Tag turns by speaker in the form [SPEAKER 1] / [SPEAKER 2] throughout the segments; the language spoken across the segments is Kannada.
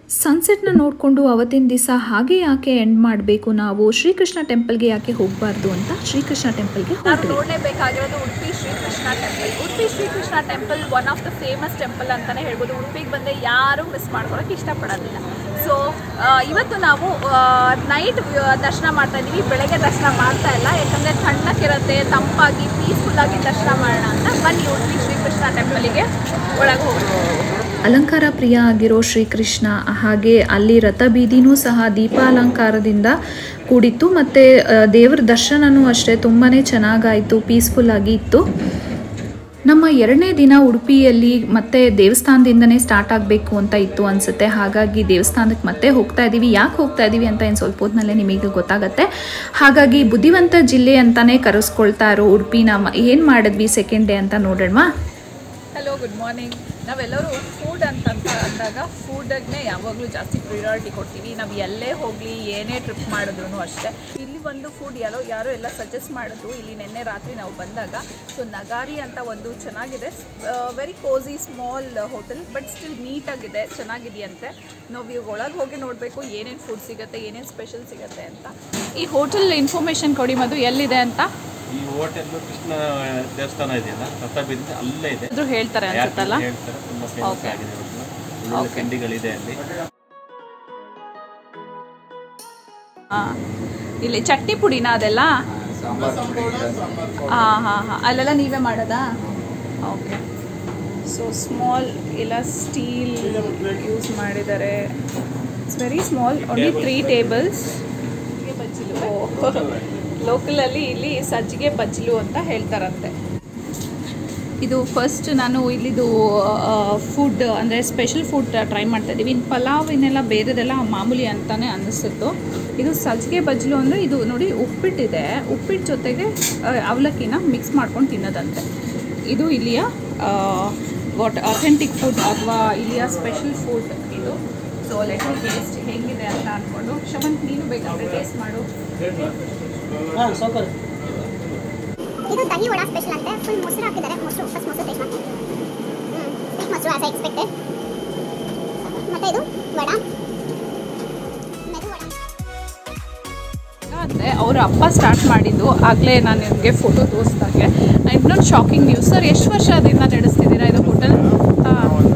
[SPEAKER 1] ಸನ್ಸೆಟ್ನ ನೋಡಿಕೊಂಡು ಅವತ್ತಿನ ದಿವಸ ಹಾಗೆ ಯಾಕೆ ಎಂಡ್ ಮಾಡಬೇಕು ನಾವು ಶ್ರೀಕೃಷ್ಣ ಟೆಂಪಲ್ಗೆ ಯಾಕೆ ಹೋಗಬಾರ್ದು ಅಂತ ಶ್ರೀಕೃಷ್ಣ ಟೆಂಪಲ್ಗೆ
[SPEAKER 2] ನಾವು
[SPEAKER 1] ಹೊರಟ್ವಿ
[SPEAKER 2] ನೋಡಲೇಬೇಕಾಗಿರೋದು Udupi Srikrishna temple Udupi Srikrishna temple one of the famous temple ಅಂತಲೇ ಹೇಳ್ಬೋದು ಉಡುಪಿಗೆ ಬಂದರೆ ಯಾರೂ ಮಿಸ್ ಮಾಡ್ಕೊಳಕ್ಕೆ ಇಷ್ಟಪಡೋದಿಲ್ಲ ಸೊ ಇವತ್ತು ನಾವು ನೈಟ್ ದರ್ಶನ ಮಾಡ್ತಾ ಇದ್ದೀವಿ ಬೆಳಗ್ಗೆ ದರ್ಶನ ಮಾಡ್ತಾ ಇಲ್ಲ ಯಾಕಂದರೆ ತಣ್ಣಕ್ಕಿರುತ್ತೆ ತಂಪಾಗಿ ಪೀಸ್ಫುಲ್ಲಾಗಿ ದರ್ಶನ ಮಾಡೋಣ ಅಂತ ಬನ್ನಿ ಉಡುಪಿ ಶ್ರೀಕೃಷ್ಣ ಟೆಂಪಲಿಗೆ ಒಳಗೆ ಹೋಗೋಣ
[SPEAKER 1] ಅಲಂಕಾರ ಪ್ರಿಯ ಆಗಿರೋ ಶ್ರೀಕೃಷ್ಣ ಹಾಗೆ ಅಲ್ಲಿ ರಥಬೀದಿನೂ ಸಹ ದೀಪಾಲಂಕಾರದಿಂದ ಕೂಡಿತ್ತು ಮತ್ತು ದೇವರ ದರ್ಶನನೂ ಅಷ್ಟೇ ತುಂಬಾ ಚೆನ್ನಾಗಾಯಿತು ಪೀಸ್ಫುಲ್ ಆಗಿ ಇತ್ತು ನಮ್ಮ ಎರಡನೇ ದಿನ ಉಡುಪಿಯಲ್ಲಿ ಮತ್ತೆ ದೇವಸ್ಥಾನದಿಂದನೇ ಸ್ಟಾರ್ಟ್ ಆಗಬೇಕು ಅಂತ ಇತ್ತು ಅನಿಸುತ್ತೆ ಹಾಗಾಗಿ ದೇವಸ್ಥಾನಕ್ಕೆ ಮತ್ತೆ ಹೋಗ್ತಾ ಇದ್ದೀವಿ ಯಾಕೆ ಹೋಗ್ತಾ ಇದ್ದೀವಿ ಅಂತ ಏನು ಸ್ವಲ್ಪ ಹೊತ್ತಿನಲ್ಲೇ ನಿಮಗೆ ಗೊತ್ತಾಗುತ್ತೆ ಹಾಗಾಗಿ ಬುದ್ಧಿವಂತ ಜಿಲ್ಲೆ ಅಂತಲೇ ಕರೆಸ್ಕೊಳ್ತಾ ಇರೋ ಉಡುಪಿನ ಏನು ಮಾಡಿದ್ವಿ ಸೆಕೆಂಡ್ ಡೇ ಅಂತ ನೋಡೋಣವಾ
[SPEAKER 2] ಹಲೋ ಗುಡ್ ಮಾರ್ನಿಂಗ್ ನಾವೆಲ್ಲರೂ ಫುಡ್ ಅಂತ ಅಂತ ಅಂದಾಗ ಫುಡನ್ನೇ ಯಾವಾಗಲೂ ಜಾಸ್ತಿ ಪ್ರಿಯಾರಿಟಿ ಕೊಡ್ತೀವಿ ನಾವು ಎಲ್ಲೇ ಹೋಗಲಿ ಏನೇ ಟ್ರಿಪ್ ಮಾಡಿದ್ರು ಅಷ್ಟೇ ಇಲ್ಲಿ ಒಂದು ಫುಡ್ ಯಾರೋ ಯಾರೋ ಎಲ್ಲ ಸಜೆಸ್ಟ್ ಮಾಡಿದ್ರು ಇಲ್ಲಿ ನಿನ್ನೆ ರಾತ್ರಿ ನಾವು ಬಂದಾಗ ಸೊ ನಗಾರಿ ಅಂತ ಒಂದು ಚೆನ್ನಾಗಿದೆ very cozy small hotel but still ನೀಟಾಗಿದೆ ಚೆನ್ನಾಗಿದೆಯಂತೆ ನಾವು ಇವಾಗ ಒಳಗೆ ಹೋಗಿ ನೋಡಬೇಕು ಏನೇನು ಫುಡ್ ಸಿಗುತ್ತೆ ಏನೇನು ಸ್ಪೆಷಲ್ ಸಿಗುತ್ತೆ ಅಂತ ಈ ಹೋಟೆಲ್ ಇನ್ಫಾರ್ಮೇಷನ್ ಕೊಡಿ ಮದು ಎಲ್ಲಿದೆ ಅಂತ
[SPEAKER 3] ಈ ಹೋಟೆಲ್ ಕೃಷ್ಣ ದೇವಸ್ಥಾನ ಇದೆಯಲ್ಲ ರಥಬೀದಿ ಅಲ್ಲೇ ಇದೆ
[SPEAKER 2] ಇದ್ರು ಹೇಳ್ತಾರೆ ಅನ್ಸುತ್ತಲ್ಲ
[SPEAKER 3] ಹೇಳ್ತಾರೆ ತುಂಬಾ ಫೇಮಸ್ ಆಗಿದೆ ಹೋಟೆಲ್ ಒಳ್ಳೊಳ್ಳೆ ತಿಂಡಿಗಳಿದೆ ಅಲ್ಲಿ
[SPEAKER 2] ಹಾಂ ಇಲ್ಲಿ ಚಟ್ನಿ ಪುಡಿನ ಅದೆಲ್ಲ ಹಾಂ ಹಾಂ ಹಾಂ ಅಲ್ಲೆಲ್ಲ ನೀವೇ ಮಾಡೋದಾ ಓಕೆ ಸೊ ಸ್ಮಾಲ್ ಎಲ್ಲ ಸ್ಟೀಲ್ ಯೂಸ್ ಮಾಡಿದ್ದಾರೆ it's very small only three tables ಓ ಲೋಕಲಲ್ಲಿ ಇಲ್ಲಿ ಸಜ್ಜಿಗೆ ಬಚ್ಚಲು ಅಂತ ಹೇಳ್ತಾರಂತೆ ಇದು ಫಸ್ಟ್ ನಾನು ಇಲ್ಲಿದು ಫುಡ್ ಅಂದರೆ ಸ್ಪೆಷಲ್ ಫುಡ್ ಟ್ರೈ ಮಾಡ್ತಾ ಇದ್ದೀವಿ ಇನ್ನು ಪಲಾವ್ ಇನ್ನೆಲ್ಲ ಬೇರೆದೆಲ್ಲ ಮಾಮೂಲಿ ಅಂತಲೇ ಅನ್ನಿಸ್ತಿತ್ತು ಇದು ಸಜ್ಜಿಗೆ ಬಜ್ಲು ಅಂದರೆ ಇದು ನೋಡಿ ಉಪ್ಪಿಟ್ಟಿದೆ ಉಪ್ಪಿಟ್ಟು ಜೊತೆಗೆ ಆ, ಅವಲಕ್ಕಿನ ಮಿಕ್ಸ್ ಮಾಡ್ಕೊಂಡು ತಿನ್ನೋದಂತೆ ಇದು ಇಲ್ಲಿಯ ವಾಟ್ ಅಥೆಂಟಿಕ್ ಫುಡ್ ಅಥವಾ ಇಲ್ಲಿಯ ಸ್ಪೆಷಲ್ ಫುಡ್ ಇದು ಸೊ ಲೆಟ್ ಟೇಸ್ಟ್ ಹೇಗಿದೆ ಅಂತ ಅಂದ್ಕೊಂಡು ಶಮಂತ್ ನೀನು ಬೇಕಾದರೆ ಟೇಸ್ಟ್ ಮಾಡು
[SPEAKER 4] ಇದು ದಹಿ ವಡಾ ಸ್ಪೆಷಲ್ ಅಂತೆ ಫುಲ್ ಮೊಸರು ಹಾಕಿದ್ದಾರೆ ಮೊಸರು ಫಸ್ಟ್ ಮೊಸರು ಟೇಸ್ಟ್ ಮಾಡಿ ಹ್ಞೂ ಮೊಸರು ಆಸ್ ಎಕ್ಸ್ಪೆಕ್ಟೆಡ್ ಮತ್ತೆ ಇದು ವಡಾ ಮೆದು ವಡಾ
[SPEAKER 2] ಅಂದರೆ ಅವ್ರ ಅಪ್ಪ ಸ್ಟಾರ್ಟ್ ಮಾಡಿದ್ದು ಆಗಲೇ ನಾನು ನಿಮಗೆ ಫೋಟೋ ತೋರಿಸ್ದಾಗೆ ಇನ್ನೊಂದು ಶಾಕಿಂಗ್ ನ್ಯೂಸ್ ಸರ್ ಎಷ್ಟು ವರ್ಷದಿಂದ ನಡೆಸ್ತಿದ್ದೀರಾ ಇದು ಹೋಟೆಲ್ ಹಾಂ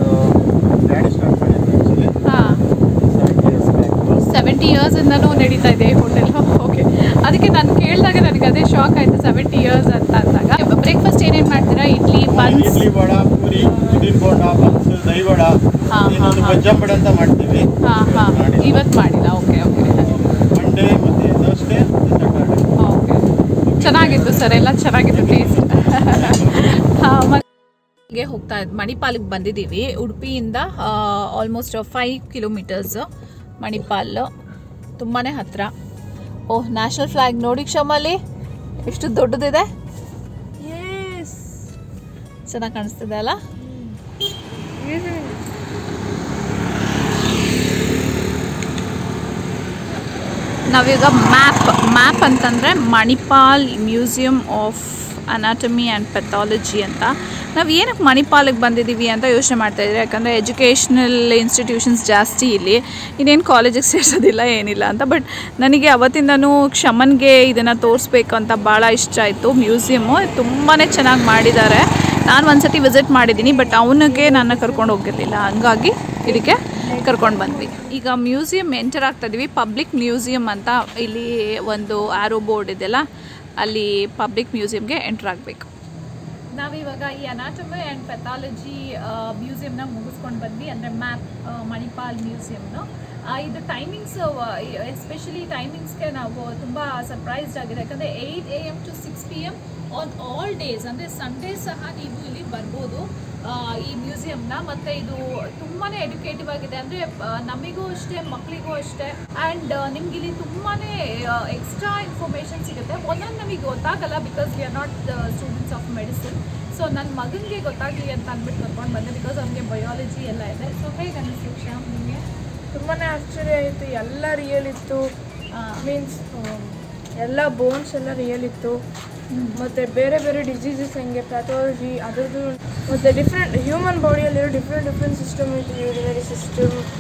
[SPEAKER 2] ಹಾಂ ಸೆವೆಂಟಿ ಇಯರ್ಸಿಂದನೂ ನಡೀತಾ ಇದೆ ಈ ಹೋಟೆಲ್ ಓಕೆ ಅದಕ್ಕೆ ನಾನು ಕೇಳಿದಾಗ ನನಗೆ ಅದೇ ಶಾಕ್ ಆಯಿತು ಸೆವೆಂಟಿ ಇಯರ್ಸ್ ಅಂತ ಅಂದಾಗ ಬ್ರೇಕ್ಫಾಸ್ಟ್ ಏನೇನು ಮಾಡ್ತೀರಾ ಇಡ್ಲಿ ಬನ್ಸ್
[SPEAKER 3] ಇಡ್ಲಿ ವಡ ಪೂರಿ ಇಡ್ಲಿ ಬೋಂಡ ಬನ್ಸ್ ದಹಿ ವಡ
[SPEAKER 2] ಹಾ,
[SPEAKER 3] ಇನ್ನೊಂದು
[SPEAKER 2] ಹಾ.
[SPEAKER 3] ಬಜ್ಜಂಬಡ ಅಂತ ಮಾಡ್ತೀವಿ
[SPEAKER 2] ಹಾಂ ಹಾಂ ಇವತ್ತು ಮಾಡಿಲ್ಲ ಓಕೆ ಓಕೆ
[SPEAKER 3] ಮಂಡೇ ಮತ್ತೆ ಥರ್ಸ್ಡೇ ಸ್ಯಾಟರ್ಡೆ
[SPEAKER 2] ಓಕೆ ಚೆನ್ನಾಗಿತ್ತು ಸರ್ ಎಲ್ಲ ಚೆನ್ನಾಗಿತ್ತು ಟೇಸ್ಟ್ ಹಾಂ ಗೆ ಹೋಗ್ತಾ ಇದ್ ಮಣಿಪಾಲಿಗೆ ಬಂದಿದ್ದೀವಿ ಉಡುಪಿಯಿಂದ ಆಲ್ಮೋಸ್ಟ್ ಫೈವ್ ಕಿಲೋಮೀಟರ್ಸ್ ಮಣಿಪಾಲ್ ತುಂಬಾ ಹತ್ತಿರ ಓಹ್ ನ್ಯಾಷನಲ್ ಫ್ಲಾಗ್ ನೋಡಿ ಕ್ಷಮಲ್ಲಿ ಎಷ್ಟು ದೊಡ್ಡದಿದೆ ಚೆನ್ನಾಗಿ ಕಾಣಿಸ್ತಿದೆ ಅಲ್ಲ ನಾವೀಗ ಮ್ಯಾಪ್ ಮ್ಯಾಪ್ ಅಂತಂದರೆ Manipal museum of anatomy and pathology ಅಂತ ನಾವು ಏನಕ್ಕೆ ಮಣಿಪಾಲಿಗೆ ಬಂದಿದ್ದೀವಿ ಅಂತ ಯೋಚನೆ ಮಾಡ್ತಾ ಇದ್ದೀವಿ ಯಾಕಂದರೆ ಎಜುಕೇಷ್ನಲ್ ಇನ್ಸ್ಟಿಟ್ಯೂಷನ್ಸ್ ಜಾಸ್ತಿ ಇಲ್ಲಿ ಇನ್ನೇನು ಕಾಲೇಜಿಗೆ ಸೇರಿಸೋದಿಲ್ಲ ಏನಿಲ್ಲ ಅಂತ ಬಟ್ ನನಗೆ ಅವತ್ತಿಂದನೂ ಕ್ಷಮನ್ಗೆ ಇದನ್ನು ತೋರಿಸ್ಬೇಕು ಅಂತ ಭಾಳ ಇಷ್ಟ ಆಯಿತು ಮ್ಯೂಸಿಯಮ್ಮು ತುಂಬಾ ಚೆನ್ನಾಗಿ ಮಾಡಿದ್ದಾರೆ ನಾನು ಒಂದ್ಸತಿ ವಿಸಿಟ್ ಮಾಡಿದ್ದೀನಿ ಬಟ್ ಅವನಿಗೆ ನನ್ನ ಕರ್ಕೊಂಡು ಹೋಗಿರಲಿಲ್ಲ ಹಂಗಾಗಿ ಇದಕ್ಕೆ ಕರ್ಕೊಂಡು ಬಂದ್ವಿ ಈಗ ಮ್ಯೂಸಿಯಂ ಎಂಟರ್ ಆಗ್ತಾ ಇದೀವಿ ಪಬ್ಲಿಕ್ ಮ್ಯೂಸಿಯಂ ಅಂತ ಇಲ್ಲಿ ಒಂದು ಆರೋ ಬೋರ್ಡ್ ಇದೆಯಲ್ಲ ಅಲ್ಲಿ ಪಬ್ಲಿಕ್ ಮ್ಯೂಸಿಯಂಗೆ ಎಂಟರ್ ಆಗಬೇಕು ನಾವಿವಾಗ ಈ ಅನಾಟಮಿ ಆ್ಯಂಡ್ ಪೆಥಾಲಜಿ ಮ್ಯೂಸಿಯಂನ ಮುಗಿಸ್ಕೊಂಡು ಬಂದ್ವಿ ಅಂದರೆ ಮ್ಯಾಪ್ ಮಣಿಪಾಲ್ ಮ್ಯೂಸಿಯಮ್ನು ಇದು ಟೈಮಿಂಗ್ಸ್ ಎಸ್ಪೆಷಲಿ ಟೈಮಿಂಗ್ಸ್ಗೆ ನಾವು ತುಂಬ ಸರ್ಪ್ರೈಸ್ಡ್ ಆಗಿದೆ ಯಾಕಂದರೆ eight A M to six P M on all days ಅಂದರೆ ಸಂಡೇ ಸಹ ನೀವು ಇಲ್ಲಿ ಬರ್ಬೋದು ಆ, ಈ ಮ್ಯೂಸಿಯಂನ ಮತ್ತು ಇದು ತುಂಬಾ ಎಡ್ಯುಕೇಟಿವ್ ಆಗಿದೆ ಅಂದರೆ ನಮಗೂ ಅಷ್ಟೇ ಮಕ್ಕಳಿಗೂ ಅಷ್ಟೇ ಆ್ಯಂಡ್ ನಿಮ್ಗೆ ಇಲ್ಲಿ ತುಂಬಾ ಎಕ್ಸ್ಟ್ರಾ ಇನ್ಫಾರ್ಮೇಷನ್ ಸಿಗುತ್ತೆ ಒಂದೊಂದು ನಮಗೆ ಗೊತ್ತಾಗಲ್ಲ because we are not students of medicine so ನನ್ನ ಮಗನಿಗೆ ಗೊತ್ತಾಗಲಿ ಅಂತ ಅಂದ್ಬಿಟ್ಟು ಕರ್ಕೊಂಡು ಬಂದೆ ಬಿಕಾಸ್ ಅವ್ನಿಗೆ ಬಯಾಲಜಿ ಎಲ್ಲ ಇದೆ ಸೊ ಹೇಗೆ ಅನ್ನಿಸ್ತು ಶ್ಯಾಮ್ ನಿಮಗೆ
[SPEAKER 5] ತುಂಬಾ ಆಶ್ಚರ್ಯ ಆಯಿತು ಎಲ್ಲ ರಿಯಲ್ ಇತ್ತು ಮೀನ್ಸ್ ಎಲ್ಲ ಬೋನ್ಸ್ ಎಲ್ಲ ರಿಯಲ್ ಇತ್ತು ಮತ್ತು ಬೇರೆ ಬೇರೆ ಡಿಸೀಸಸ್ ಹೆಂಗೆ ಪ್ಯಾಥಾಲಜಿ ಅದರದ್ದು ಮತ್ತು ಡಿಫ್ರೆಂಟ್ ಹ್ಯೂಮನ್ ಬಾಡಿಯಲ್ಲಿರೋ ಡಿಫ್ರೆಂಟ್ ಡಿಫ್ರೆಂಟ್ ಸಿಸ್ಟಮ್ ಇತ್ತು ಯೂರಿನರಿ ಸಿಸ್ಟಮ್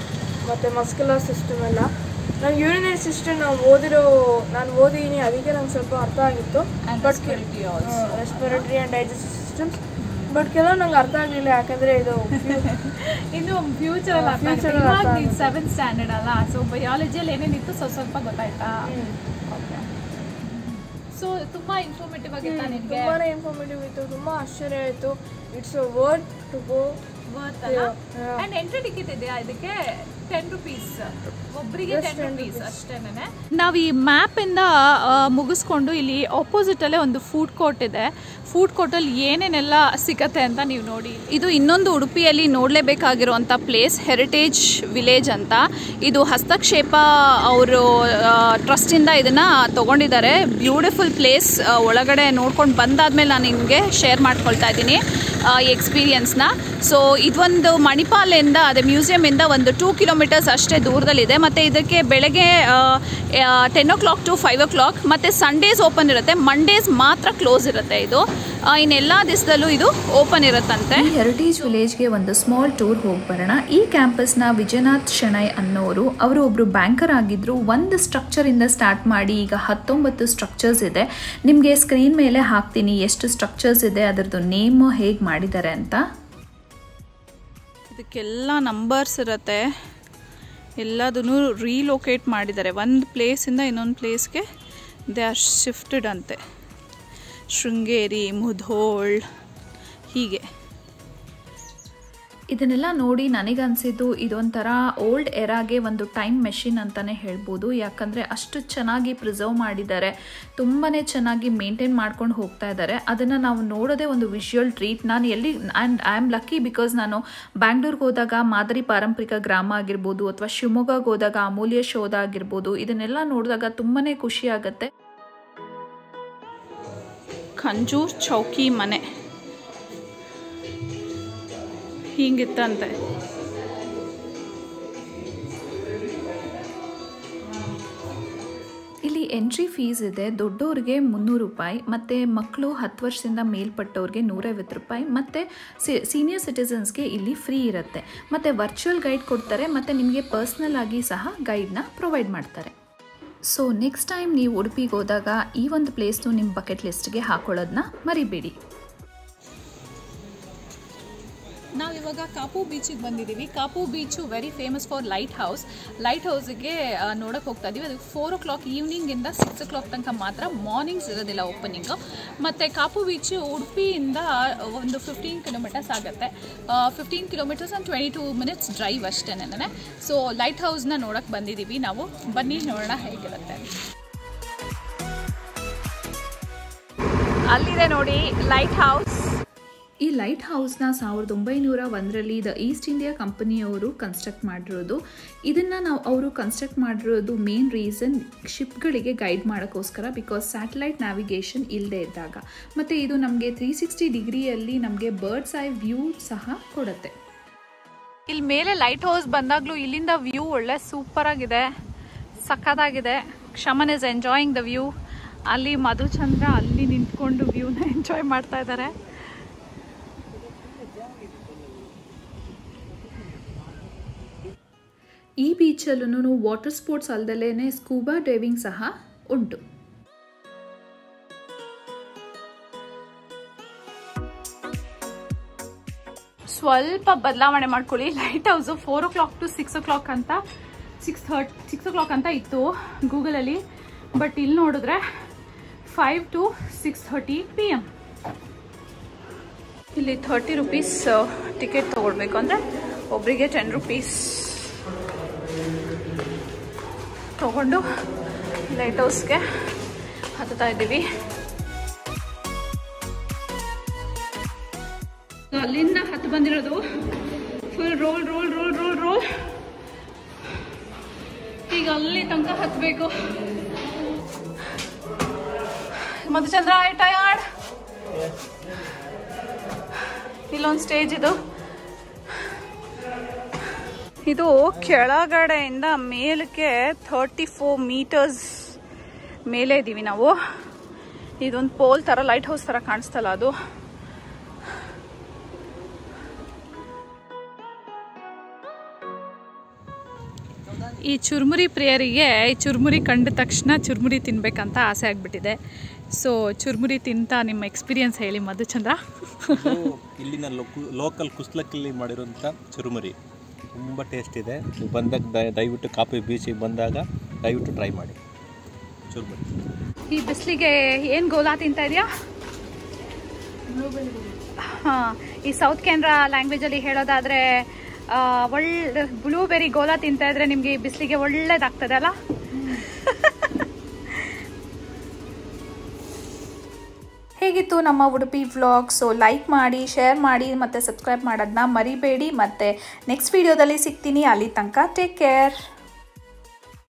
[SPEAKER 5] ಮತ್ತು ಮಸ್ಕ್ಯುಲರ್ ಸಿಸ್ಟಮ್ ಎಲ್ಲ ನಂಗೆ ಯೂರಿನರಿ ಸಿಸ್ಟಮ್ ನಾವು ಓದಿರೋ ನಾನು ಓದಿದ್ದೀನಿ ಅದಕ್ಕೆ ನಂಗೆ ಸ್ವಲ್ಪ ಅರ್ಥ ಆಗಿತ್ತು
[SPEAKER 2] And
[SPEAKER 5] but
[SPEAKER 2] respiratory also.
[SPEAKER 5] Respiratory and digestive systems but ಕೆಲವು ನಂಗೆ ಅರ್ಥ ಆಗಲಿಲ್ಲ ಯಾಕಂದರೆ ಇದು
[SPEAKER 2] ಇನ್ನು ಫ್ಯೂಚರ್ ಅಲ್ಲಿ ಅರ್ಥ
[SPEAKER 5] Future
[SPEAKER 2] ಆಗುತ್ತೆ.
[SPEAKER 5] ಅಲ್ಲಿ ಅರ್ಥ
[SPEAKER 2] ಇವಾಗ ನೀನು
[SPEAKER 5] ಆಗುತ್ತೆ.
[SPEAKER 2] ಸೆವೆಂತ್ ಸ್ಟ್ಯಾಂಡರ್ಡ್ ಅಲ್ಲ ಸೊ ಬಯಾಲಜಿಯಲ್ಲಿ ಏನೇನಿತ್ತು ಸ್ವಲ್ಪ ಸ್ವಲ್ಪ ಗೊತ್ತಾಯ್ತಾ ಓಕೆ ಸೊ ತುಂಬಾ ಇನ್ಫಾರ್ಮೇಟಿವ್ ಆಗಿತ್ತಾ ನಿನಗೆ
[SPEAKER 5] ತುಂಬಾ ಇನ್ಫಾರ್ಮೇಟಿವ್ ಇತ್ತು ತುಂಬ ಆಶ್ಚರ್ಯ ಆಯಿತು it's a word to go
[SPEAKER 2] worth ಅಲ್ಲ
[SPEAKER 5] Yeah.
[SPEAKER 2] ಅಂಡ್ ಎಂಟ್ರಿ ಟಿಕೆಟ್ ಇದೆಯಾ ಇದಕ್ಕೆ ಟೆನ್ ರುಪೀಸ್ ಒಬ್ಬರಿಗೆ
[SPEAKER 5] Just
[SPEAKER 2] ಟೆನ್
[SPEAKER 5] 10
[SPEAKER 2] ರುಪೀಸ್
[SPEAKER 5] rupees.
[SPEAKER 2] ಅಷ್ಟೇನೆ ನಾವು ಈ ಮ್ಯಾಪಿಂದ ಮುಗಿಸ್ಕೊಂಡು ಇಲ್ಲಿ ಆಪೋಸಿಟಲ್ಲೇ ಒಂದು ಫುಡ್ ಕೋರ್ಟ್ ಇದೆ ಫುಡ್ ಕೋರ್ಟಲ್ಲಿ ಏನೇನೆಲ್ಲ ಸಿಗತ್ತೆ ಅಂತ ನೀವು ನೋಡಿ ಇದು ಇನ್ನೊಂದು ಉಡುಪಿಯಲ್ಲಿ ನೋಡಲೇಬೇಕಾಗಿರುವಂಥ ಪ್ಲೇಸ್ ಹೆರಿಟೇಜ್ ವಿಲೇಜ್ ಅಂತ ಇದು ಹಸ್ತಕ್ಷೇಪ ಅವರು ಟ್ರಸ್ಟಿಂದ ಇದನ್ನು ತೊಗೊಂಡಿದ್ದಾರೆ ಬ್ಯೂಟಿಫುಲ್ ಪ್ಲೇಸ್ ಒಳಗಡೆ ನೋಡ್ಕೊಂಡು ಬಂದಾದ್ಮೇಲೆ ನಾನು ನಿಮಗೆ ಶೇರ್ ಮಾಡ್ಕೊಳ್ತಾ ಇದ್ದೀನಿ ಈ ಎಕ್ಸ್ಪೀರಿಯನ್ಸ್ನ ಸೊ ಇದೊಂದು ಮಣಿಪಾಲಿಂದ ಅದೇ ಮ್ಯೂಸಿಯಮಿಂದ ಒಂದು ಟೂ ಕಿಲೋಮೀಟರ್ಸ್ ಅಷ್ಟೇ ದೂರದಲ್ಲಿದೆ ಮತ್ತು ಇದಕ್ಕೆ ಬೆಳಗ್ಗೆ ten o'clock to five o'clock ಮತ್ತು ಸಂಡೇಸ್ ಓಪನ್ ಇರುತ್ತೆ ಮಂಡೇಸ್ ಮಾತ್ರ ಕ್ಲೋಸ್ ಇರುತ್ತೆ ಇದು ಆ, ಇನ್ನೆಲ್ಲ ದಿವಸದಲ್ಲೂ ಇದು ಓಪನ್ ಇರುತ್ತಂತೆ
[SPEAKER 1] ಈ ಹೆರಿಟೇಜ್ ವಿಲೇಜ್ಗೆ ಒಂದು ಸ್ಮಾಲ್ ಟೂರ್ ಹೋಗಿ ಬರೋಣ ಈ ಕ್ಯಾಂಪಸ್ನ ವಿಜಯನಾಥ್ ಶೆಣೈ ಅನ್ನೋರು ಅವರು ಒಬ್ಬರು ಬ್ಯಾಂಕರ್ ಆಗಿದ್ರು ಒಂದು ಸ್ಟ್ರಕ್ಚರಿಂದ ಸ್ಟಾರ್ಟ್ ಮಾಡಿ ಈಗ ಹತ್ತೊಂಬತ್ತು ಸ್ಟ್ರಕ್ಚರ್ಸ್ ಇದೆ ನಿಮಗೆ ಸ್ಕ್ರೀನ್ ಮೇಲೆ ಹಾಕ್ತೀನಿ ಎಷ್ಟು ಸ್ಟ್ರಕ್ಚರ್ಸ್ ಇದೆ ಅದರದ್ದು ನೇಮ್ ಹೇಗೆ ಮಾಡಿದ್ದಾರೆ ಅಂತ
[SPEAKER 2] ಇದಕ್ಕೆಲ್ಲ ನಂಬರ್ಸ್ ಇರುತ್ತೆ ಎಲ್ಲದನ್ನು ರೀಲೊಕೇಟ್ ಮಾಡಿದ್ದಾರೆ ಒಂದು ಪ್ಲೇಸಿಂದ ಇನ್ನೊಂದು ಪ್ಲೇಸ್ಗೆ ದೇ ಆರ್ ಶಿಫ್ಟೆಡ್ ಅಂತೆ ಶೃಂಗೇರಿ ಮುಧೋಳ್ ಹೀಗೆ
[SPEAKER 1] ಇದನ್ನೆಲ್ಲ ನೋಡಿ ನನಗನ್ಸಿದ್ದು ಇದೊಂಥರ ಓಲ್ಡ್ ಎರಾಗೆ ಒಂದು ಟೈಮ್ ಮೆಷಿನ್ ಅಂತಲೇ ಹೇಳ್ಬೋದು ಯಾಕಂದರೆ ಅಷ್ಟು ಚೆನ್ನಾಗಿ ಪ್ರಿಸರ್ವ್ ಮಾಡಿದ್ದಾರೆ ತುಂಬಾ ಚೆನ್ನಾಗಿ ಮೇಂಟೈನ್ ಮಾಡ್ಕೊಂಡು ಹೋಗ್ತಾ ಇದ್ದಾರೆ ಅದನ್ನು ನಾವು ನೋಡೋದೇ ಒಂದು ವಿಷುವಲ್ ಟ್ರೀಟ್ ನಾನು ಎಲ್ಲಿ and I am lucky because ನಾನು ಬ್ಯಾಂಗ್ಳೂರ್ಗೆ ಹೋದಾಗ ಮಾದರಿ ಪಾರಂಪರಿಕ ಗ್ರಾಮ ಆಗಿರ್ಬೋದು ಅಥವಾ ಶಿವಮೊಗ್ಗಗೆ ಹೋದಾಗ ಅಮೂಲ್ಯ ಶೋಧ ಆಗಿರ್ಬೋದು ಇದನ್ನೆಲ್ಲ ನೋಡಿದಾಗ ತುಂಬಾ ಖುಷಿ ಆಗುತ್ತೆ
[SPEAKER 2] ಖಂಜೂರ್ ಚೌಕಿ ಮನೆ ಹಿಂಗಿತ್ತಂತೆ
[SPEAKER 1] ಇಲ್ಲಿ ಎಂಟ್ರಿ ಫೀಸ್ ಇದೆ ದೊಡ್ಡವ್ರಿಗೆ ಮುನ್ನೂರು ರೂಪಾಯಿ ಮತ್ತು ಮಕ್ಕಳು ಹತ್ತು ವರ್ಷದಿಂದ ಮೇಲ್ಪಟ್ಟವ್ರಿಗೆ ನೂರೈವತ್ತು ರೂಪಾಯಿ ಮತ್ತು ಸೀನಿಯರ್ ಸಿಟಿಸನ್ಸ್ಗೆ ಇಲ್ಲಿ ಫ್ರೀ ಇರುತ್ತೆ ಮತ್ತು ವರ್ಚುವಲ್ ಗೈಡ್ ಕೊಡ್ತಾರೆ ಮತ್ತು ನಿಮಗೆ ಪರ್ಸ್ನಲ್ ಆಗಿ ಸಹ ಗೈಡ್ನ ಪ್ರೊವೈಡ್ ಮಾಡ್ತಾರೆ ಸೊ ನೆಕ್ಸ್ಟ್ ಟೈಮ್ ನೀವು ಉಡುಪಿಗೆ ಹೋದಾಗ ಈ ಒಂದು ಪ್ಲೇಸ್ನು ನಿಮ್ಮ ಬಕೆಟ್ ಲಿಸ್ಟ್ಗೆ ಹಾಕೊಳ್ಳೋದನ್ನ ಮರಿಬೇಡಿ
[SPEAKER 2] ನಾವು ಇವಾಗ ಕಾಪು ಬೀಚಿಗೆ ಬಂದಿದ್ದೀವಿ Kapu beach very famous for lighthouse ಲೈಟ್ ಹೌಸಿಗೆ ನೋಡೋಕೆ ಹೋಗ್ತಾ ಇದ್ದೀವಿ ಅದು ಫೋರ್ ಓ ಕ್ಲಾಕ್ ಈವ್ನಿಂಗಿಂದ ಸಿಕ್ಸ್ ಓ ಕ್ಲಾಕ್ ತನಕ ಮಾತ್ರ ಮಾರ್ನಿಂಗ್ಸ್ ಇರೋದಿಲ್ಲ ಓಪನಿಂಗು ಮತ್ತು ಕಾಪು ಬೀಚು ಉಡುಪಿಯಿಂದ ಒಂದು ಫಿಫ್ಟೀನ್ ಕಿಲೋಮೀಟರ್ಸ್ ಆಗುತ್ತೆ fifteen kilometres and twenty two minutes drive ಅಷ್ಟೇನೆ ಸೊ ಲೈಟ್ ಹೌಸ್ನ ನೋಡೋಕೆ ಬಂದಿದ್ದೀವಿ ನಾವು ಬನ್ನಿ ನೋಡೋಣ ಹೇಗಿರುತ್ತೆ ಅಲ್ಲಿದೆ ನೋಡಿ ಲೈಟ್ ಹೌಸ್
[SPEAKER 1] ಈ ಲೈಟ್ ಹೌಸ್ನ ಸಾವಿರದ ಒಂಬೈನೂರ ಒಂದರಲ್ಲಿ ದ ಈಸ್ಟ್ ಇಂಡಿಯಾ ಕಂಪನಿಯವರು ಕನ್ಸ್ಟ್ರಕ್ಟ್ ಮಾಡಿರೋದು ಇದನ್ನು ನಾವು ಅವರು ಕನ್ಸ್ಟ್ರಕ್ಟ್ ಮಾಡಿರೋದು ಮೇನ್ ರೀಸನ್ ಶಿಪ್ಗಳಿಗೆ ಗೈಡ್ ಮಾಡೋಕ್ಕೋಸ್ಕರ ಬಿಕಾಸ್ ಸ್ಯಾಟಲೈಟ್ ನ್ಯಾವಿಗೇಷನ್ ಇಲ್ಲದೆ ಇದ್ದಾಗ ಮತ್ತು ಇದು ನಮಗೆ ತ್ರೀ ಸಿಕ್ಸ್ಟಿ ಡಿಗ್ರಿಯಲ್ಲಿ ನಮಗೆ ಬರ್ಡ್ಸ್ ಐ ವ್ಯೂ ಸಹ ಕೊಡುತ್ತೆ
[SPEAKER 2] ಇಲ್ಲಿ ಮೇಲೆ ಲೈಟ್ ಹೌಸ್ ಬಂದಾಗಲೂ ಇಲ್ಲಿಂದ ವ್ಯೂ ಒಳ್ಳೆ ಸೂಪರ್ ಆಗಿದೆ ಸಖತ್ತಾಗಿದೆ Kshaman is enjoying the view ಅಲ್ಲಿ ಮಧುಚಂದ್ರ ಅಲ್ಲಿ ನಿಂತ್ಕೊಂಡು ವ್ಯೂನ ಎಂಜಾಯ್ ಮಾಡ್ತಾ ಇದ್ದಾರೆ
[SPEAKER 1] ಈ ಬೀಚಲ್ಲೂ ವಾಟರ್ ಸ್ಪೋರ್ಟ್ಸ್ ಅಲ್ದಲೇ ಸ್ಕೂಬಾ ಡೈವಿಂಗ್ ಸಹ ಉಂಟು
[SPEAKER 2] ಸ್ವಲ್ಪ ಬದಲಾವಣೆ ಮಾಡ್ಕೊಳ್ಳಿ lighthouse four o'clock to six o'clock ಅಂತ six thirty six o'clock ಅಂತ ಇತ್ತು ಗೂಗಲಲ್ಲಿ ಬಟ್ ಇಲ್ಲಿ ನೋಡಿದ್ರೆ five to six thirty P M ಇಲ್ಲಿ ಥರ್ಟಿ ರುಪೀಸ್ ಟಿಕೆಟ್ ತೊಗೊಳ್ಬೇಕು ಅಂದರೆ ಒಬ್ಬರಿಗೆ ಟೆನ್ ರುಪೀಸ್ ತಗೊಂಡು ಲೈಟ್ ಹೌಸ್ಗೆ ಹತ್ತುತ್ತಾ ಇದ್ದೀವಿ ಅಲ್ಲಿಂದ ಹತ್ತು ಬಂದಿರೋದು full roll roll roll roll roll ಈಗ ಅಲ್ಲಿ ತನಕ ಹತ್ತಬೇಕು ಮಧುಚಂದ್ರ ಐ ಟಯರ್ಡ್ ಇಲ್ಲೊಂದು ಸ್ಟೇಜ್ ಇದು ಇದು ಕೆಳಗಡೆಯಿಂದ ಮೇಲಕ್ಕೆ ಥರ್ಟಿ ಫೋರ್ ಮೀಟರ್ಸ್ ಮೇಲೆ ಇದ್ದೀವಿ ನಾವು ಇದೊಂದು ಪೋಲ್ ಥರ ಲೈಟ್ ಹೌಸ್ ಥರ ಕಾಣಿಸ್ತಲ್ಲ ಅದು ಈ ಚುರುಮುರಿ ಪ್ರಿಯರಿಗೆ ಈ ಚುರುಮುರಿ ಕಂಡ ತಕ್ಷಣ ಚುರುಮುರಿ ತಿನ್ಬೇಕಂತ ಆಸೆ ಆಗಿಬಿಟ್ಟಿದೆ ಸೊ ಚುರುಮುರಿ ತಿಂತ ನಿಮ್ಮ ಎಕ್ಸ್ಪೀರಿಯನ್ಸ್ ಹೇಳಿ ಮಧುಚಂದ್ರ
[SPEAKER 3] ಇದು ಇಲ್ಲಿನ ಲೋಕಲ್ ಕುಸ್ಲಕ್ಕಲ್ಲಿ ಮಾಡಿರೋಂಥ ಚುರುಮುರಿ ತುಂಬ ಟೇಸ್ಟ್ ಇದೆ ನೀವು ಬಂದಾಗ ದಯ- ದಯವಿಟ್ಟು ಕಾಪಿ ಬೀಚಿಗೆ ಬಂದಾಗ ದಯವಿಟ್ಟು ಟ್ರೈ ಮಾಡಿ ಚುರುಮುರಿ
[SPEAKER 2] ಈ ಬಿಸಿಲಿಗೆ ಏನು ಗೋಲಾ ತಿಂತಾ ಇದೆಯಾ ಹಾಂ ಈ ಸೌತ್ ಕೆನರಾ ಲ್ಯಾಂಗ್ವೇಜಲ್ಲಿ ಹೇಳೋದಾದರೆ ಒಳ್ಳೆ ಬ್ಲೂಬೆರಿ ಗೋಲಾ ತಿಂತಾ ಇದ್ರೆ ನಿಮಗೆ ಈ ಬಿಸಿಲಿಗೆ ಒಳ್ಳೇದಾಗ್ತದೆ ಅಲ್ಲ
[SPEAKER 1] ಹೇಗಿತ್ತು ನಮ್ಮ ಉಡುಪಿ ವ್ಲಾಗ್ ಸೊ ಲೈಕ್ ಮಾಡಿ ಶೇರ್ ಮಾಡಿ ಮತ್ತು ಸಬ್ಸ್ಕ್ರೈಬ್ ಮಾಡೋದನ್ನ ಮರಿಬೇಡಿ ಮತ್ತು ನೆಕ್ಸ್ಟ್ ವೀಡಿಯೋದಲ್ಲಿ ಸಿಗ್ತೀನಿ ಅಲ್ಲಿ ತನಕ ಟೇಕ್ ಕೇರ್